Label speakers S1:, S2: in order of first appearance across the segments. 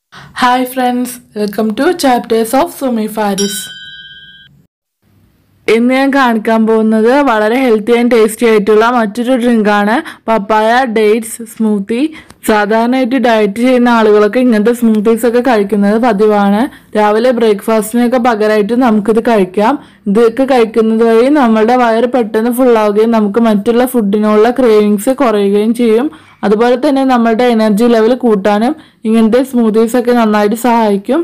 S1: hi friends welcome to chapters of Sumi Faris ഇന്ന് ഞാൻ കാണിക്കാൻ പോകുന്നത് വളരെ ഹെൽത്തി ആൻഡ് ടേസ്റ്റി ആയിട്ടുള്ള മറ്റൊരു ഡ്രിങ്കാണ് പപ്പായ ഡേറ്റ്സ് സ്മൂത്തി സാധാരണയായിട്ട് ഡയറ്റ് ചെയ്യുന്ന ആളുകളൊക്കെ ഇങ്ങനത്തെ സ്മൂത്തീസ് ഒക്കെ കഴിക്കുന്നത് പതിവാണ് രാവിലെ ബ്രേക്ക്ഫാസ്റ്റിനൊക്കെ പകരമായിട്ട് നമുക്കിത് കഴിക്കാം ഇതൊക്കെ കഴിക്കുന്നത് വഴി നമ്മളുടെ വയറ് പെട്ടെന്ന് ഫുള്ളാവുകയും നമുക്ക് മറ്റുള്ള ഫുഡിനുള്ള ക്രേവിങ്സ് കുറയുകയും ചെയ്യും അതുപോലെ തന്നെ നമ്മളുടെ എനർജി ലെവൽ കൂട്ടാനും ഇങ്ങനത്തെ സ്മൂത്തീസ് ഒക്കെ നന്നായിട്ട് സഹായിക്കും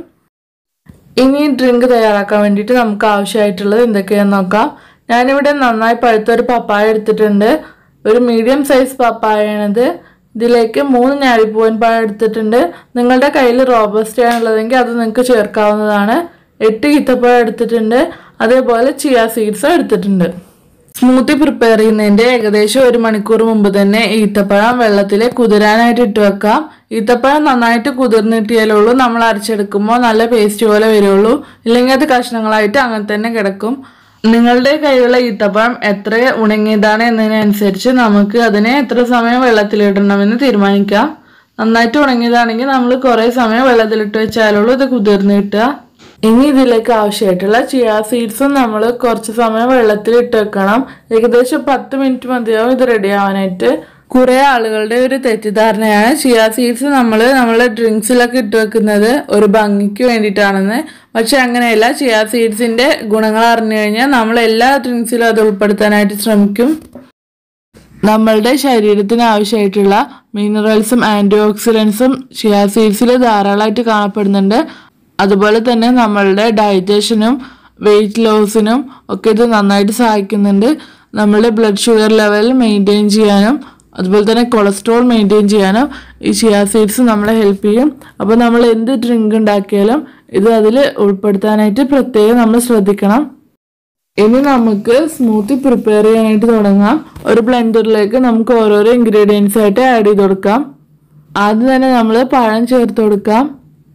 S1: ഇനി ഡ്രിങ്ക് തയ്യാറാക്കാൻ വേണ്ടിയിട്ട് നമുക്ക് ആവശ്യമായിട്ടുള്ളത് എന്തൊക്കെയാണെന്ന് നോക്കാം ഞാനിവിടെ നന്നായി പഴുത്ത ഒരു പപ്പായ എടുത്തിട്ടുണ്ട് ഒരു മീഡിയം സൈസ് പപ്പായാണിത് ഇതിലേക്ക് മൂന്ന് ഞാലിപ്പൂവൻ പഴം എടുത്തിട്ടുണ്ട് നിങ്ങളുടെ കയ്യിൽ റോബസ്റ്റ് ആണുള്ളതെങ്കിൽ അത് നിങ്ങൾക്ക് ചേർക്കാവുന്നതാണ് എട്ട് ഈത്തപ്പഴം എടുത്തിട്ടുണ്ട് അതേപോലെ ചിയ സീഡ്സും എടുത്തിട്ടുണ്ട് സ്മൂത്തി പ്രിപ്പയർ ചെയ്യുന്നതിന്റെ ഏകദേശം ഒരു മണിക്കൂർ മുമ്പ് തന്നെ ഈത്തപ്പഴം വെള്ളത്തിൽ കുതിരാനായിട്ട് ഇട്ട് വെക്കാം ഈത്തപ്പഴം നന്നായിട്ട് കുതിർന്നിട്ടിയാലുള്ളൂ നമ്മൾ അരച്ചെടുക്കുമ്പോൾ നല്ല പേസ്റ്റ് പോലെ വരുള്ളൂ ഇല്ലെങ്കിൽ അത് കഷ്ണങ്ങളായിട്ട് അങ്ങനെ തന്നെ കിടക്കും നിങ്ങളുടെ കയ്യിലുള്ള ഈത്തപ്പഴം എത്ര ഉണങ്ങിയതാണ് എന്നതിനനുസരിച്ച് നമുക്ക് അതിനെ എത്ര സമയം വെള്ളത്തിലിടണമെന്ന് തീരുമാനിക്കാം നന്നായിട്ട് ഉണങ്ങിയതാണെങ്കിൽ നമ്മൾ കുറേ സമയം വെള്ളത്തിലിട്ട് വെച്ചാലുള്ളൂ ഇത് കുതിർന്ന് കിട്ടുക ഇനി ഇതിലേക്ക് ആവശ്യമായിട്ടുള്ള ചിയ സീഡ്സും നമ്മൾ കുറച്ച് സമയം വെള്ളത്തിൽ ഇട്ട് വെക്കണം ഏകദേശം പത്ത് മിനിറ്റ് മതിയാവും ഇത് റെഡി ആവാനായിട്ട് കുറെ ആളുകളുടെ ഒരു തെറ്റിദ്ധാരണയാണ് ചിയ സീഡ്സ് നമ്മൾ നമ്മളെ ഡ്രിങ്ക്സിലൊക്കെ ഇട്ട് വെക്കുന്നത് ഒരു ഭംഗിക്ക് വേണ്ടിയിട്ടാണെന്ന് പക്ഷെ അങ്ങനെയല്ല ചിയ സീഡ്സിന്റെ ഗുണങ്ങൾ അറിഞ്ഞു കഴിഞ്ഞാൽ നമ്മൾ എല്ലാ ഡ്രിങ്ക്സിലും അത് ഉൾപ്പെടുത്താനായിട്ട് ശ്രമിക്കും നമ്മളുടെ ശരീരത്തിന് ആവശ്യമായിട്ടുള്ള മിനറൽസും ആൻറ്റി ഓക്സിഡൻസും ചിയ സീഡ്സിൽ ധാരാളമായിട്ട് കാണപ്പെടുന്നുണ്ട് അതുപോലെ തന്നെ നമ്മളുടെ ഡൈജഷനും വെയിറ്റ് ലോസിനും ഒക്കെ ഇത് നന്നായിട്ട് സഹായിക്കുന്നുണ്ട് നമ്മളുടെ ബ്ലഡ് ഷുഗർ ലെവൽ മെയിൻറ്റെയിൻ ചെയ്യാനും അതുപോലെ തന്നെ കൊളസ്ട്രോൾ മെയിൻറ്റെയിൻ ചെയ്യാനും ഈ ചിയ സീഡ്സ് നമ്മളെ ഹെൽപ്പ് ചെയ്യും അപ്പോൾ നമ്മൾ എന്ത് ഡ്രിങ്ക് ഉണ്ടാക്കിയാലും ഇത് അതിൽ ഉൾപ്പെടുത്താനായിട്ട് പ്രത്യേകം നമ്മൾ ശ്രദ്ധിക്കണം ഇനി നമുക്ക് സ്മൂത്തി പ്രിപ്പയർ ചെയ്യാനായിട്ട് തുടങ്ങാം ഒരു ബ്ലെൻഡറിലേക്ക് നമുക്ക് ഓരോരോ ഇൻഗ്രീഡിയൻസ് ആയിട്ട് ആഡ് ചെയ്ത് കൊടുക്കാം ആദ്യം തന്നെ നമ്മൾ പഴം ചേർത്ത് കൊടുക്കാം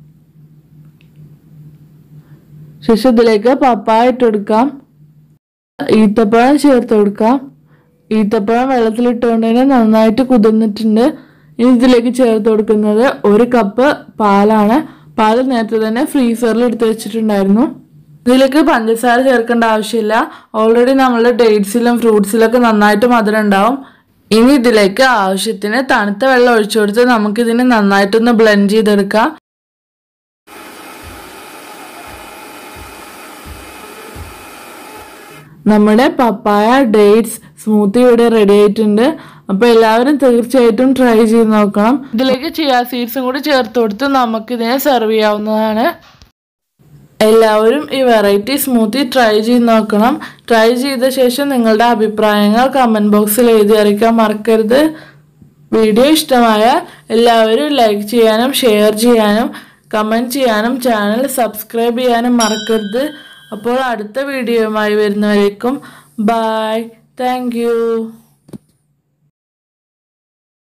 S1: ശേഷം ഇതിലേക്ക് പപ്പായ ഇട്ട് കൊടുക്കാം ഈത്തപ്പഴം ചേർത്ത് കൊടുക്കാം ഈത്തപ്പഴം വെള്ളത്തിലിട്ടുകൊണ്ട് തന്നെ നന്നായിട്ട് കുതിർന്നിട്ടുണ്ട് ഇനി ഇതിലേക്ക് ചേർത്ത് കൊടുക്കുന്നത് ഒരു കപ്പ് പാലാണ് പാല് നേരത്തെ തന്നെ ഫ്രീസറിൽ എടുത്ത് വെച്ചിട്ടുണ്ടായിരുന്നു ഇതിലേക്ക് പഞ്ചസാര ചേർക്കേണ്ട ആവശ്യമില്ല ഓൾറെഡി നമ്മളുടെ ഡേറ്റ്സിലും ഫ്രൂട്ട്സിലൊക്കെ നന്നായിട്ട് മധുരം ഉണ്ടാവും ഇനി ഇതിലേക്ക് ആവശ്യത്തിന് തണുത്ത വെള്ളം ഒഴിച്ചു കൊടുത്ത് നമുക്കിതിനെ നന്നായിട്ടൊന്ന് ബ്ലെൻഡ് ചെയ്തെടുക്കാം നമ്മുടെ പപ്പായ ഡേറ്റ്സ് സ്മൂത്തി ഇവിടെ റെഡി ആയിട്ടുണ്ട് അപ്പോൾ എല്ലാവരും തീർച്ചയായിട്ടും ട്രൈ ചെയ്ത് നോക്കണം ഇതിലേക്ക് ചിയ സീഡ്സും കൂടി ചേർത്ത് കൊടുത്ത് നമുക്കിതിനെ സെർവ് ചെയ്യാവുന്നതാണ് എല്ലാവരും ഈ വെറൈറ്റി സ്മൂത്തി ട്രൈ ചെയ്ത് നോക്കണം ട്രൈ ചെയ്ത ശേഷം നിങ്ങളുടെ അഭിപ്രായങ്ങൾ കമൻറ്റ് ബോക്സിൽ എഴുതി അറിയിക്കാൻ മറക്കരുത് വീഡിയോ ഇഷ്ടമായ എല്ലാവരും ലൈക്ക് ചെയ്യാനും ഷെയർ ചെയ്യാനും കമൻറ്റ് ചെയ്യാനും ചാനൽ സബ്സ്ക്രൈബ് ചെയ്യാനും മറക്കരുത് അപ്പോൾ അടുത്ത വീഡിയോയുമായി വരുന്നവരേക്കും ബായ് താങ്ക്